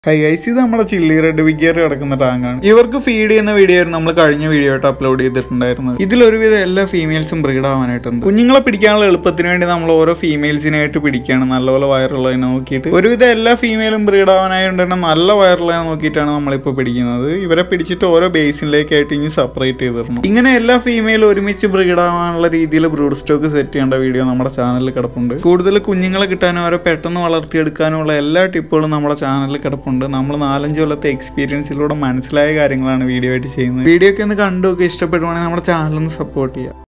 high guys ഇത് നമ്മുടെ chilli red വിഗിയർ കിടക്കുന്ന ടാങ്കാണ് ഇവർക്ക് ഫീഡ് ചെയ്യുന്ന വീഡിയോ ആയിരുന്നു നമ്മൾ കഴിഞ്ഞ വീഡിയോ ആയിട്ട് അപ്ലോഡ് ചെയ്തിട്ടുണ്ടായിരുന്നത് ഇതിലൊരുവിധം എല്ലാ ഫീമെയിൽസും ബ്രീഡ് ആവാനായിട്ടുണ്ട് കുഞ്ഞുങ്ങളെ പിടിക്കാനുള്ള എളുപ്പത്തിന് വേണ്ടി നമ്മൾ ഓരോ ഫീമെയിൽസിനായിട്ട് പിടിക്കുകയാണ് നല്ലപോലെ വയറുള്ളതിനെ നോക്കിയിട്ട് ഒരുവിധം എല്ലാ ഫീമെയിലും ബ്രീഡ് ആവാനായിട്ട് തന്നെ നല്ല വയറുള്ളതിനെ നോക്കിയിട്ടാണ് നമ്മളിപ്പോൾ പിടിക്കുന്നത് ഇവരെ പിടിച്ചിട്ട് ഓരോ ബേസിനിലേക്കായിട്ട് ഇനി സെപ്പറേറ്റ് ചെയ്തിടണം ഇങ്ങനെ എല്ലാ ഫീമെയിലും ഒരുമിച്ച് ബ്രീഡ് ആവാനുള്ള രീതിയിൽ ബ്രൂഡ് സ്റ്റോക്ക് സെറ്റ് ചെയ്യേണ്ട വീഡിയോ നമ്മുടെ ചാനലിൽ കിടപ്പുണ്ട് കൂടുതൽ കുഞ്ഞുങ്ങളെ കിട്ടാനും അവരെ പെട്ടെന്ന് വളർത്തിയെടുക്കാനുമുള്ള എല്ലാ ടിപ്പുകളും നമ്മുടെ ചാനലിൽ കിടപ്പുണ്ട് നമ്മൾ നാലഞ്ച് കൊല്ലത്തെ എക്സ്പീരിയൻസിലൂടെ മനസ്സിലായ കാര്യങ്ങളാണ് വീഡിയോ ആയിട്ട് ചെയ്യുന്നത് വീഡിയോ ഒക്കെ ഒന്ന് കണ്ടു ഒക്കെ ഇഷ്ടപ്പെടുവാണെങ്കിൽ നമ്മുടെ ചാനൽ ഒന്ന് സപ്പോർട്ട് ചെയ്യുക